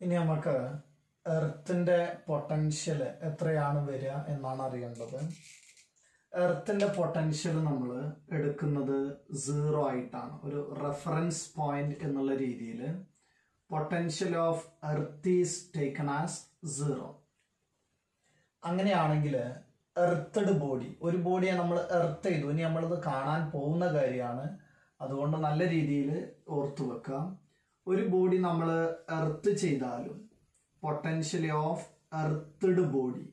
ഇനി നമുക്ക് എർത്തിന്റെ പൊട്ടൻഷ്യൽ എത്രയാണ് വരിക എന്നാണ് അറിയേണ്ടത് എർത്തിന്റെ പൊട്ടൻഷ്യൽ നമ്മൾ എടുക്കുന്നത് സീറോ ആയിട്ടാണ് ഒരു റെഫറൻസ് പോയിന്റ് എന്നുള്ള രീതിയിൽ potential of earth is taken as zero അങ്ങനെയാണെങ്കിൽ എർത്തഡ് ബോഡി ഒരു ബോഡിയെ നമ്മൾ എർത്ത് ചെയ്തു ഇനി നമ്മളിത് കാണാൻ പോകുന്ന കാര്യമാണ് അതുകൊണ്ട് നല്ല രീതിയിൽ ഓർത്തു വെക്കാം ഒരു ബോഡി നമ്മൾ എർത്ത് ചെയ്താലും പൊട്ടൻഷ്യൽ ഓഫ് എർത്തഡ് ബോഡി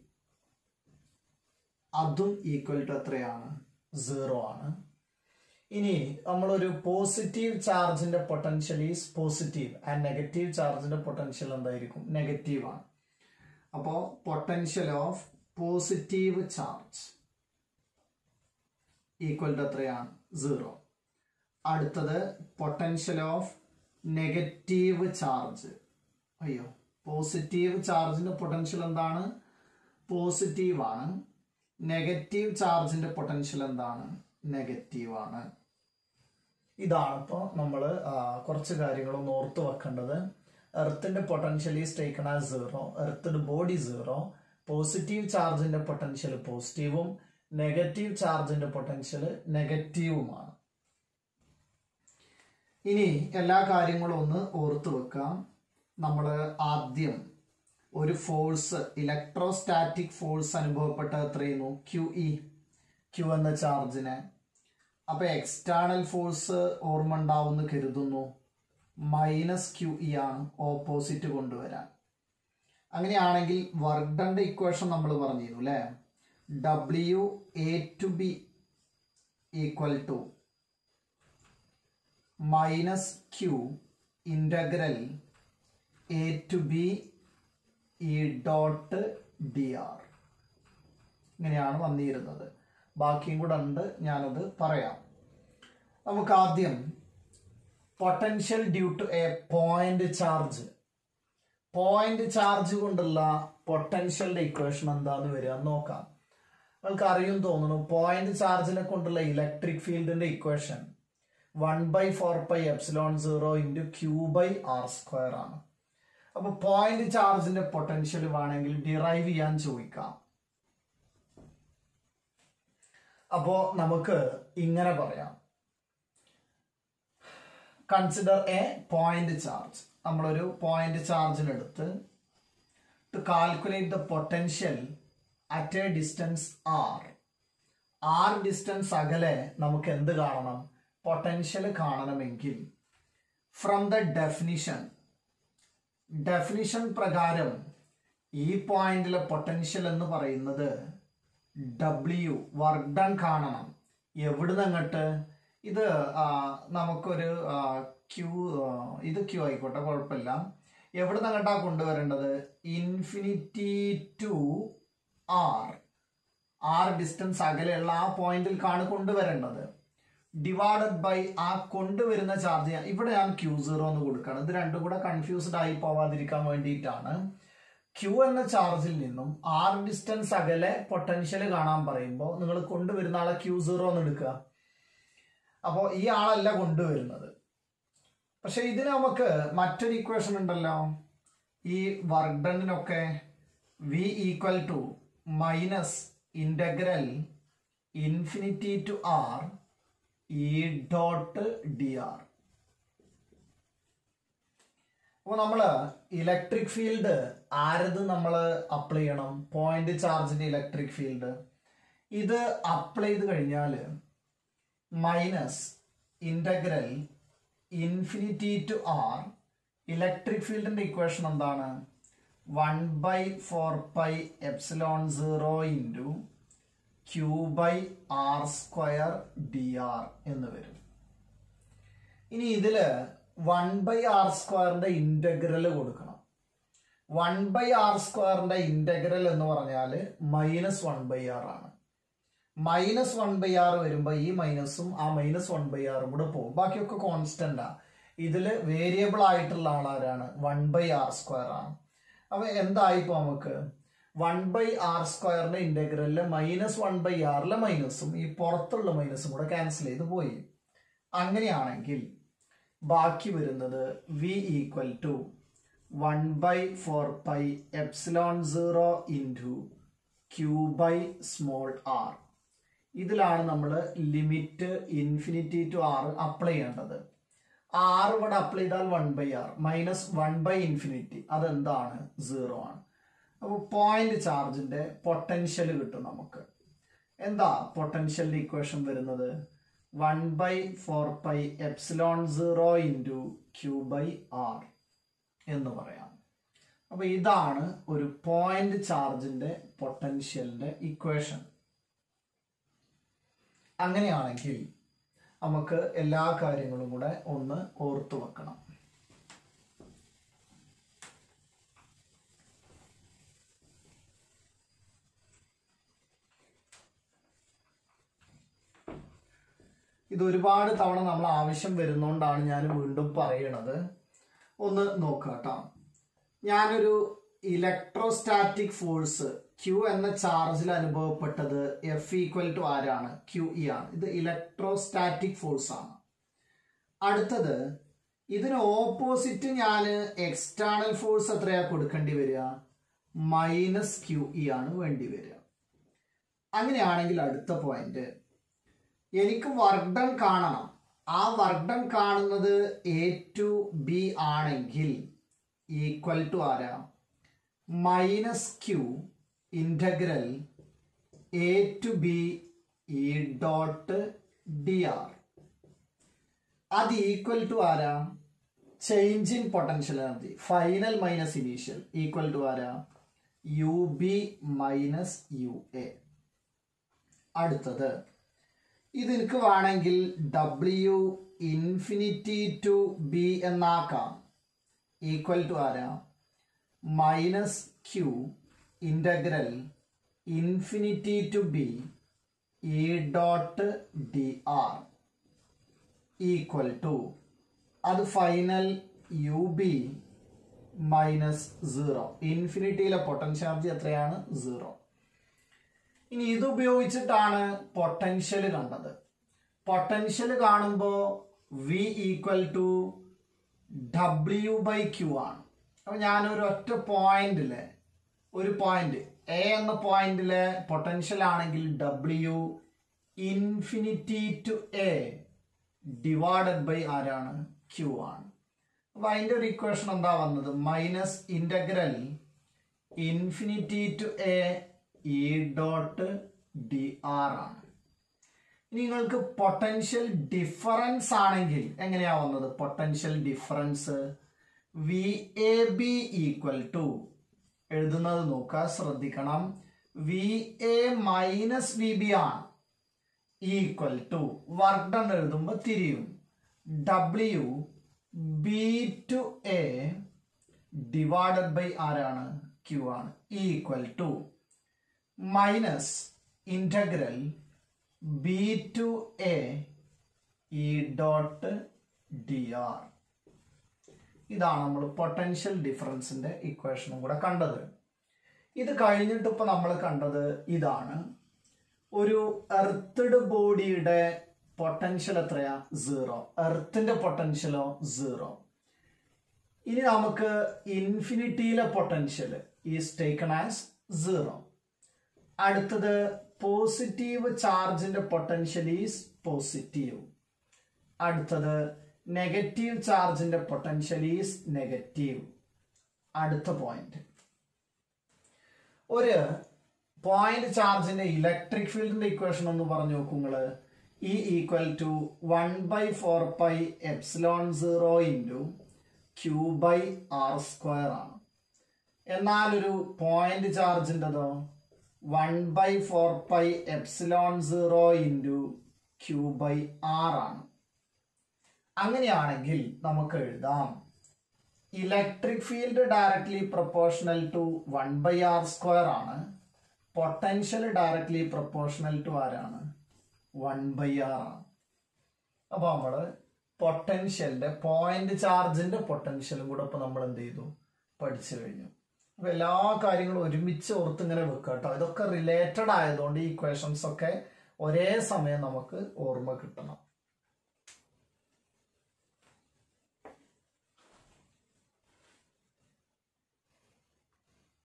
അതും ഈക്വൽ ടു എത്രയാണ് സീറോ ആണ് ഇനി നമ്മളൊരു പോസിറ്റീവ് ചാർജിന്റെ potential is positive and negative ചാർജിന്റെ പൊട്ടൻഷ്യൽ എന്തായിരിക്കും നെഗറ്റീവ് ആണ് അപ്പോൾ potential of positive charge equal to എത്രയാണ് സീറോ അടുത്തത് പൊട്ടൻഷ്യൽ ഓഫ് നെഗറ്റീവ് ചാർജ് അയ്യോ പോസിറ്റീവ് ചാർജിന്റെ പൊട്ടൻഷ്യൽ എന്താണ് പോസിറ്റീവ് ആണ് നെഗറ്റീവ് ചാർജിന്റെ പൊട്ടൻഷ്യൽ എന്താണ് നെഗറ്റീവ് ആണ് ഇതാണ് ഇപ്പോൾ നമ്മൾ കുറച്ച് കാര്യങ്ങളൊന്ന് ഓർത്ത് വെക്കേണ്ടത് എർത്തിന്റെ potential is taken as zero എർത്തിന്റെ ബോഡി സീറോ പോസിറ്റീവ് ചാർജിന്റെ പൊട്ടൻഷ്യൽ പോസിറ്റീവും നെഗറ്റീവ് ചാർജിന്റെ പൊട്ടൻഷ്യൽ നെഗറ്റീവുമാണ് ഇനി എല്ലാ കാര്യങ്ങളും ഒന്ന് ഓർത്ത് വെക്കാം നമ്മൾ ആദ്യം ഒരു ഫോഴ്സ് ഇലക്ട്രോസ്റ്റാറ്റിക് ഫോഴ്സ് അനുഭവപ്പെട്ട എത്രയുന്നു ക്യു ഇ ക്യു എന്ന ചാർജിന് അപ്പൊ എക്സ്റ്റേണൽ ഫോഴ്സ് ഓർമ്മ ഉണ്ടാവുമെന്ന് കരുതുന്നു മൈനസ് ക്യു ഇ ആണ് ഓപ്പോസിറ്റ് കൊണ്ടുവരാൻ അങ്ങനെയാണെങ്കിൽ വർക്ക് ഡന്റെ ഇക്വേഷൻ നമ്മൾ പറഞ്ഞിരുന്നു അല്ലെ W A to B equal to minus q integral A to B E dot d r ഇങ്ങനെയാണ് വന്നിരുന്നത് ബാക്കിയും കൂടെ ഉണ്ട് ഞാനത് പറയാം നമുക്ക് ആദ്യം potential due to a point charge point charge കൊണ്ടുള്ള പൊട്ടൻഷ്യലിന്റെ ഇക്വേഷൻ എന്താന്ന് വരിക എന്ന് നോക്കാം നിങ്ങൾക്ക് അറിയും തോന്നുന്നു പോയിന്റ് ചാർജിനെ കൊണ്ടുള്ള ഇലക്ട്രിക് ഫീൽഡിന്റെ equation one by four by epsilon zero into q by r square ആണ് അപ്പൊ പോയിന്റ് ചാർജിന്റെ പൊട്ടൻഷ്യൽ വേണമെങ്കിൽ ഡിറൈവ് ചെയ്യാൻ ചോദിക്കാം അപ്പോ നമുക്ക് ഇങ്ങനെ പറയാം കൺസിഡർ എ പോയിന്റ് ചാർജ് നമ്മളൊരു പോയിന്റ് ചാർജിനെടുത്ത് to calculate the potential at a distance r r distance അകലെ നമുക്ക് എന്ത് കാണണം പൊട്ടൻഷ്യൽ കാണണമെങ്കിൽ ഫ്രം ദ ഡെഫിനിഷൻ ഡെഫിനിഷൻ പ്രകാരം ഈ പോയിന്റിലെ പൊട്ടൻഷ്യൽ എന്ന് പറയുന്നത് ഡബ്ല്യു വർക്ക് ഡൺ കാണണം എവിടുന്ന് അങ്ങോട്ട് ഇത് ആ, നമുക്കൊരു ക്യൂ ഇത് ക്യൂ ആയിക്കോട്ടെ കുഴപ്പമില്ല എവിടുന്ന് അങ്ങോട്ടാ കൊണ്ടുവരേണ്ടത് infinity to r r distance അകലെയുള്ള ആ പോയിന്റിൽ കാണു കൊണ്ടുവരേണ്ടത് ഡിവൈഡഡ് ബൈ ആ കൊണ്ടുവരുന്ന ചാർജ് ഇവിടെ ഞാൻ ക്യൂ സീറോ എന്ന് കൊടുക്കണം ഇത് രണ്ടും കൂടെ കൺഫ്യൂസ്ഡ് ആയി പോവാതിരിക്കാൻ വേണ്ടിയിട്ടാണ് ക്യൂ എന്ന ചാർജിൽ നിന്നും ആർ ഡിസ്റ്റൻസ് അകലെ പൊട്ടൻഷ്യൽ കാണാൻ പറയുമ്പോൾ നിങ്ങൾ കൊണ്ടുവരുന്ന ആളെ ക്യൂ സീറോ എന്ന് എടുക്കുക അപ്പോൾ ഈ ആളല്ല കൊണ്ടുവരുന്നത് പക്ഷെ ഇതിന് നമുക്ക് മറ്റൊരു ഇക്വേഷൻ ഉണ്ടല്ലോ ഈ വർക്ക് ഡണിനൊക്കെ V equal to minus integral infinity to r E dot d r അപ്പോൾ നമ്മൾ ഇലക്ട്രിക് ഫീൽഡ് ആരത് നമ്മൾ അപ്ലൈ ചെയ്യണം പോയിന്റ് ചാർജിന്റെ ഇലക്ട്രിക് ഫീൽഡ് ഇത് അപ്ലൈ ചെയ്ത് കഴിഞ്ഞാൽ minus integral infinity to r electric ഫീൽഡിന്റെ ഇക്വേഷൻ എന്താണ് one by four pi epsilon zero into q by r square d r എന്ന് വരും ഇനി ഇതില് വൺ ബൈ ആർ സ്ക്വയറിന്റെ ഇന്റഗ്രൽ കൊടുക്കണം വൺ ബൈ ആർ സ്ക്വയറിന്റെ ഇന്റഗ്രൽ എന്ന് പറഞ്ഞാൽ മൈനസ് വൺ ബൈ ആർ ആണ് മൈനസ് വൺ ബൈ ആർ വരുമ്പോൾ ഈ മൈനസും ആ മൈനസ് വൺ ബൈ ആറും കൂടെ പോകും ബാക്കിയൊക്കെ കോൺസ്റ്റന്റാ ഇതില് വേരിയബിൾ ആയിട്ടുള്ള ആളാരാണ് വൺ ബൈ ആർ സ്ക്വയർ ആണ് അപ്പൊ എന്തായിപ്പോ നമുക്ക് വൺ ബൈ ആർ സ്ക്വയറിന്റെ ഇന്റഗ്രലില് മൈനസ് വൺ ബൈ ആറിലെ മൈനസും ഈ പുറത്തുള്ള മൈനസും കൂടെ ക്യാൻസൽ ചെയ്ത് പോയി അങ്ങനെയാണെങ്കിൽ ബാക്കി വരുന്നത് V equal to one by four pi epsilon zero into q by small r ഇതിലാണ് നമ്മൾ limit infinity to r apply ചെയ്യേണ്ടത് ആർ ഇവിടെ അപ്ലൈ ചെയ്താൽ one by r minus one by infinity അതെന്താണ് സീറോ ആണ് അപ്പോൾ പോയിന്റ് ചാർജിന്റെ പൊട്ടൻഷ്യൽ കിട്ടും നമുക്ക് എന്താ പൊട്ടൻഷ്യലിന്റെ ഇക്വേഷൻ വരുന്നത് one by four pi epsilon zero into q by r എന്ന് പറയാം അപ്പൊ ഇതാണ് ഒരു പോയിന്റ് ചാർജിന്റെ പൊട്ടൻഷ്യലിന്റെ ഇക്വേഷൻ അങ്ങനെയാണെങ്കിൽ നമുക്ക് എല്ലാ കാര്യങ്ങളും കൂടെ ഒന്ന് ഓർത്തു വെക്കണം ഇത് ഒരുപാട് തവണ നമ്മൾ ആവശ്യം വരുന്നോണ്ടാണ് ഞാൻ വീണ്ടും പറയണത് ഒന്ന് നോക്കുക കേട്ടോ ഞാനൊരു ഇലക്ട്രോസ്റ്റാറ്റിക് ഫോഴ്സ് ക്യൂ എന്ന ചാർജിൽ അനുഭവപ്പെട്ടത് എഫ് ഈക്വൽ ടു ആരാണ് ക്യു ഇ ആണ് ഇത് ഇലക്ട്രോസ്റ്റാറ്റിക് ഫോഴ്സ് ആണ് അടുത്തത് ഇതിന് ഓപ്പോസിറ്റ് ഞാൻ എക്സ്റ്റേണൽ ഫോഴ്സ് എത്രയാ കൊടുക്കേണ്ടി വരിക മൈനസ് ക്യു ഇ ആണ് വേണ്ടി വരിക അങ്ങനെയാണെങ്കിൽ അടുത്ത പോയിന്റ് എനിക്ക് വർക്ക് ഡൺ കാണണം ആ വർക്ക് ഡൺ കാണുന്നത് എ ടു ബി ആണെങ്കിൽ ഈക്വൽ ടു ആരാ minus q integral A to B E dot d r അത് ഈക്വൽ ടു ആരാ change in potential energy final minus initial equal to ആരാ U B minus U A അടുത്തത് ഇത് എനിക്ക് വേണമെങ്കിൽ W infinity to B എന്നാക്കാം equal to ആരാ minus q integral infinity to B E dot d r equal to അത് final U B minus zero ഇൻഫിനിറ്റിയിലെ potential energy എത്രയാണ് സീറോ ഇനി ഇത് ഉപയോഗിച്ചിട്ടാണ് പൊട്ടൻഷ്യൽ കണ്ടത് പൊട്ടൻഷ്യൽ കാണുമ്പോൾ V equal to W by q ആണ് അപ്പൊ ഞാനൊരു ഒറ്റ പോയിന്റില് ഒരു പോയിന്റ് എ എന്ന പോയിന്റിലെ പൊട്ടൻഷ്യൽ ആണെങ്കിൽ W infinity to A divided by ആരാണ് ക്യൂ ആണ് അപ്പൊ അതിന്റെ ഒരു ഇക്വേഷൻ എന്താ വന്നത് minus integral infinity to A E dot d r ആണ് ഇനി നിങ്ങൾക്ക് പൊട്ടൻഷ്യൽ ഡിഫറൻസ് ആണെങ്കിൽ എങ്ങനെയാ വന്നത് potential difference V A B equal to എഴുതുന്നത് നോക്കുക ശ്രദ്ധിക്കണം V A minus V B ആണ് ഈക്വൽ ടു വർക്ക് ഡൺ എഴുതുമ്പോൾ തിരിയും W B to A divided by ആരാണ് ക്യൂ ആണ് equal to minus integral B to A E dot d r ഇതാണ് നമ്മൾ പൊട്ടൻഷ്യൽ ഡിഫറൻസിന്റെ ഇക്വേഷനും കൂടെ കണ്ടത് ഇത് കഴിഞ്ഞിട്ട് ഇപ്പൊ നമ്മൾ കണ്ടത് ഇതാണ് ഒരു എർത്തഡ് ബോഡിയുടെ പൊട്ടൻഷ്യൽ എത്രയാ സീറോ എർത്തിന്റെ പൊട്ടൻഷ്യലോ സീറോ ഇനി നമുക്ക് ഇൻഫിനിറ്റിയിലെ potential is taken as zero അടുത്തത് പോസിറ്റീവ് ചാർജിന്റെ പൊട്ടൻഷ്യൽ ഈസ് പോസിറ്റീവ് അടുത്തത് നെഗറ്റീവ് ചാർജിന്റെ പൊട്ടൻഷ്യൽ ഈസ് നെഗറ്റീവ് അടുത്ത പോയിന്റ് ഒരു പോയിന്റ് ചാർജിന്റെ ഇലക്ട്രിക് ഫീൽഡിന്റെ ഇക്വേഷൻ ഒന്ന് പറഞ്ഞു നോക്കൂ നിങ്ങള് E equal to one by four pi epsilon zero into q by r square ആണ് എന്നാൽ ഒരു പോയിന്റ് ചാർജിൻ്റെതോ one by four pi epsilon zero into q by r ആണ് അങ്ങനെയാണെങ്കിൽ നമുക്ക് എഴുതാം electric field directly proportional to one by r square ആണ് potential directly proportional to ആരാണ് വൺ ബൈ ആർ ആണ് അപ്പൊ നമ്മള് പൊട്ടൻഷ്യലിന്റെ പോയിന്റ് ചാർജിന്റെ പൊട്ടൻഷ്യലും കൂടെ ഇപ്പൊ നമ്മൾ എന്ത് ചെയ്തു പഠിച്ചു കഴിഞ്ഞു അപ്പൊ എല്ലാ കാര്യങ്ങളും ഒരുമിച്ച് ഓർത്ത് ഇങ്ങനെ വെക്കുക കേട്ടോ ഇതൊക്കെ റിലേറ്റഡ് ആയതുകൊണ്ട് ഈ ഇക്വേഷൻസ് ഒക്കെ ഒരേ സമയം നമുക്ക് ഓർമ്മ കിട്ടണം